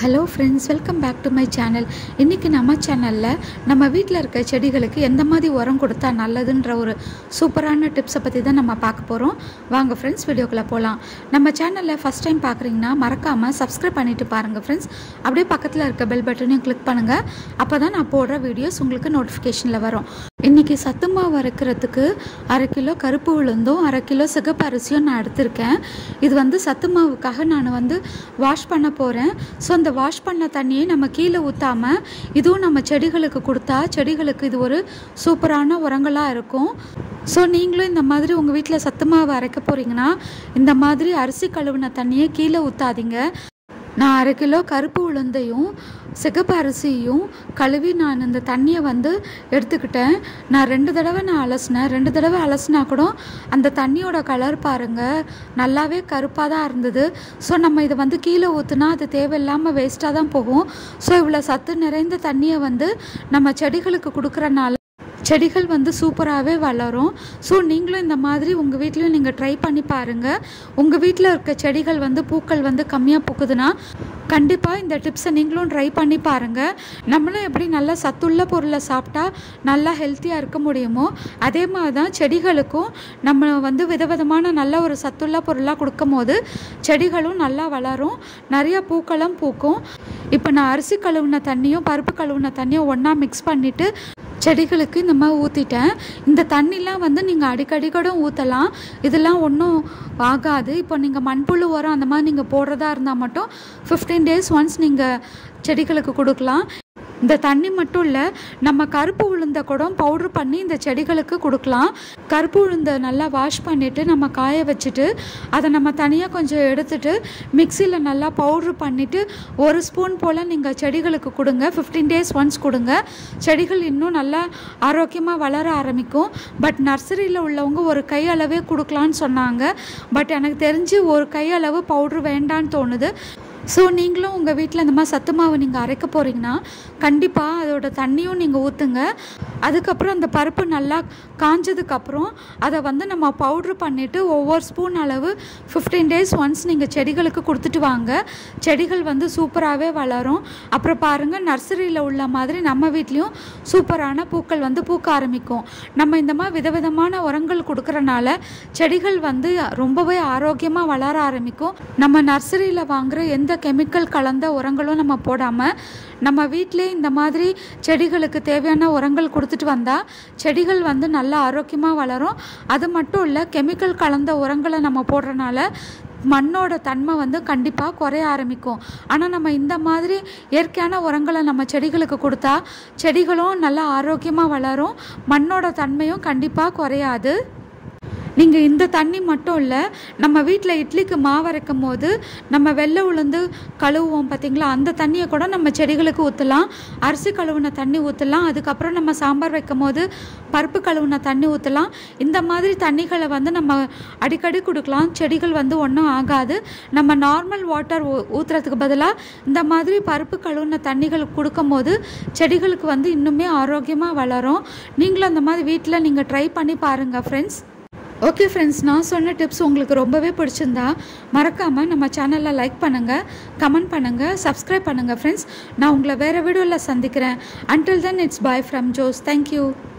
hello friends welcome back to my channel இன்றைக்கி நம்ம சேனலில் நம்ம வீட்டில் இருக்க செடிகளுக்கு எந்த மாதிரி உரம் கொடுத்தா நல்லதுன்ற ஒரு சூப்பரான டிப்ஸை பற்றி தான் நம்ம பார்க்க போகிறோம் வாங்க ஃப்ரெண்ட்ஸ் வீடியோக்குள்ளே போகலாம் நம்ம சேனலில் ஃபஸ்ட் டைம் பார்க்குறீங்கன்னா மறக்காமல் சப்ஸ்கிரைப் பண்ணிவிட்டு பாருங்கள் ஃப்ரெண்ட்ஸ் அப்படியே பக்கத்தில் இருக்க பெல் பட்டனையும் கிளிக் பண்ணுங்கள் அப்போ தான் நான் போடுற வீடியோஸ் உங்களுக்கு நோட்டிஃபிகேஷனில் வரும் இன்றைக்கி சத்து மாவு அரைக்கிறதுக்கு அரை கிலோ கருப்பு உளுந்தும் அரை கிலோ சிகப்பு அரிசியும் நான் எடுத்திருக்கேன் இது வந்து சத்து மாவுக்காக நான் வந்து வாஷ் பண்ண போகிறேன் ஸோ அந்த வாஷ் பண்ண தண்ணியை நம்ம கீழே ஊற்றாமல் இதுவும் நம்ம செடிகளுக்கு கொடுத்தா செடிகளுக்கு இது ஒரு சூப்பரான உரங்களாக இருக்கும் ஸோ நீங்களும் இந்த மாதிரி உங்கள் வீட்டில் சத்து மாவு அரைக்க போகிறீங்கன்னா இந்த மாதிரி அரிசி கழுவின தண்ணியை கீழே ஊற்றாதீங்க நான் அரை கிலோ கருப்பு உளுந்தையும் சிகப்பு அரிசியும் கழுவி நான் இந்த தண்ணியை வந்து எடுத்துக்கிட்டேன் நான் ரெண்டு தடவை நான் அலசினேன் ரெண்டு தடவை அலசினா கூட அந்த தண்ணியோட கலர் பாருங்கள் நல்லாவே கருப்பாக தான் இருந்தது ஸோ நம்ம இதை வந்து கீழே ஊற்றுனா அது தேவையில்லாமல் வேஸ்ட்டாக தான் போகும் ஸோ இவ்வளோ சத்து நிறைந்த தண்ணியை வந்து நம்ம செடிகளுக்கு கொடுக்குறனால செடிகள் வந்து சூப்பராகவே வளரும் ஸோ நீங்களும் இந்த மாதிரி உங்கள் வீட்லேயும் நீங்கள் ட்ரை பண்ணி பாருங்கள் உங்கள் வீட்டில் இருக்க செடிகள் வந்து பூக்கள் வந்து கம்மியாக பூக்குதுன்னா கண்டிப்பாக இந்த டிப்ஸை நீங்களும் ட்ரை பண்ணி பாருங்கள் நம்மளும் எப்படி நல்ல சத்துள்ள பொருளை சாப்பிட்டா நல்லா ஹெல்த்தியாக இருக்க முடியுமோ அதே மாதிரி தான் செடிகளுக்கும் நம்ம வந்து விதவிதமான நல்ல ஒரு சத்துள்ள பொருளாக கொடுக்கும் போது செடிகளும் நல்லா வளரும் நிறைய பூக்களும் பூக்கும் இப்போ நான் அரிசி கழுவுன தண்ணியும் பருப்பு கழுவுன தண்ணியும் ஒன்றா மிக்ஸ் பண்ணிவிட்டு செடிகளுக்கு இந்த மாதிரி ஊற்றிட்டேன் இந்த தண்ணிலாம் வந்து நீங்கள் அடிக்கடி கூட ஊற்றலாம் இதெல்லாம் ஒன்றும் ஆகாது இப்போ நீங்கள் மண்புழு உரம் அந்த மாதிரி நீங்கள் போடுறதா இருந்தால் மட்டும் ஃபிஃப்டீன் டேஸ் ஒன்ஸ் நீங்கள் செடிகளுக்கு கொடுக்கலாம் இந்த தண்ணி மட்டும் இல்லை நம்ம கருப்பு உளுந்த கூட பவுட்ரு பண்ணி இந்த செடிகளுக்கு கொடுக்கலாம் கருப்பு உளுந்தை நல்லா வாஷ் பண்ணிவிட்டு நம்ம காய வச்சுட்டு அதை நம்ம தனியாக கொஞ்சம் எடுத்துட்டு மிக்சியில் நல்லா பவுட்ரு பண்ணிவிட்டு ஒரு ஸ்பூன் போல் நீங்கள் செடிகளுக்கு கொடுங்க ஃபிஃப்டீன் டேஸ் ஒன்ஸ் கொடுங்க செடிகள் இன்னும் நல்லா ஆரோக்கியமாக வளர ஆரம்பிக்கும் பட் நர்சரியில் உள்ளவங்க ஒரு கை அளவே கொடுக்கலான்னு சொன்னாங்க பட் எனக்கு தெரிஞ்சு ஒரு கை அளவு பவுட்ரு வேண்டான்னு தோணுது ஸோ நீங்களும் உங்கள் வீட்டில் இந்த மாதிரி சத்து மாவு நீங்கள் அரைக்க போகிறீங்கன்னா கண்டிப்பாக அதோட தண்ணியும் நீங்கள் ஊற்றுங்க அதுக்கப்புறம் அந்த பருப்பு நல்லா காஞ்சதுக்கப்புறம் அதை வந்து நம்ம பவுட்ரு பண்ணிவிட்டு ஒவ்வொரு ஸ்பூன் அளவு ஃபிஃப்டீன் டேஸ் ஒன்ஸ் நீங்கள் செடிகளுக்கு கொடுத்துட்டு வாங்க செடிகள் வந்து சூப்பராகவே வளரும் அப்புறம் பாருங்கள் நர்சரியில் உள்ள மாதிரி நம்ம வீட்லேயும் சூப்பரான பூக்கள் வந்து பூக்க ஆரம்பிக்கும் நம்ம இந்த மாதிரி விதவிதமான உரங்கள் கொடுக்குறனால செடிகள் வந்து ரொம்பவே ஆரோக்கியமாக வளர ஆரம்பிக்கும் நம்ம நர்சரியில் வாங்குகிற எந்த கெமிக்கல் கலந்த உரங்களும் நம்ம போடாமல் நம்ம வீட்டிலே இந்த மாதிரி செடிகளுக்கு தேவையான உரங்கள் கொடுத்துட்டு வந்தால் செடிகள் வந்து நல்லா ஆரோக்கியமாக வளரும் அது மட்டும் இல்லை கெமிக்கல் கலந்த உரங்களை நம்ம போடுறனால மண்ணோட தன்மை வந்து கண்டிப்பாக குறைய ஆரம்பிக்கும் ஆனால் நம்ம இந்த மாதிரி இயற்கையான உரங்களை நம்ம செடிகளுக்கு கொடுத்தா செடிகளும் நல்லா ஆரோக்கியமாக வளரும் மண்ணோட தன்மையும் கண்டிப்பாக குறையாது நீங்கள் இந்த தண்ணி மட்டும் இல்லை நம்ம வீட்டில் இட்லிக்கு மாவு அரைக்கும் போது நம்ம வெள்ளை உளுந்து கழுவுவோம் பார்த்திங்களா அந்த தண்ணியை கூட நம்ம செடிகளுக்கு ஊற்றலாம் அரிசி கழுவுன தண்ணி ஊற்றலாம் அதுக்கப்புறம் நம்ம சாம்பார் வைக்கும் போது பருப்பு கழுவுன தண்ணி ஊற்றலாம் இந்த மாதிரி தண்ணிகளை வந்து நம்ம அடிக்கடி கொடுக்கலாம் செடிகள் வந்து ஒன்றும் ஆகாது நம்ம நார்மல் வாட்டர் ஊற்றுறதுக்கு பதிலாக இந்த மாதிரி பருப்பு கழுவுன தண்ணிகள் கொடுக்கும் போது செடிகளுக்கு வந்து இன்னுமே ஆரோக்கியமாக வளரும் நீங்களும் அந்த மாதிரி வீட்டில் நீங்கள் ட்ரை பண்ணி பாருங்கள் ஃப்ரெண்ட்ஸ் ஓகே ஃப்ரெண்ட்ஸ் நான் சொன்ன டிப்ஸ் உங்களுக்கு ரொம்பவே பிடிச்சிருந்தா மறக்காமல் நம்ம சேனலில் லைக் பண்ணுங்கள் கமெண்ட் பண்ணுங்கள் சப்ஸ்கிரைப் பண்ணுங்கள் ஃப்ரெண்ட்ஸ் நான் உங்களை வேறு வீடியோவில் சந்திக்கிறேன் until then it's bye from Jose thank you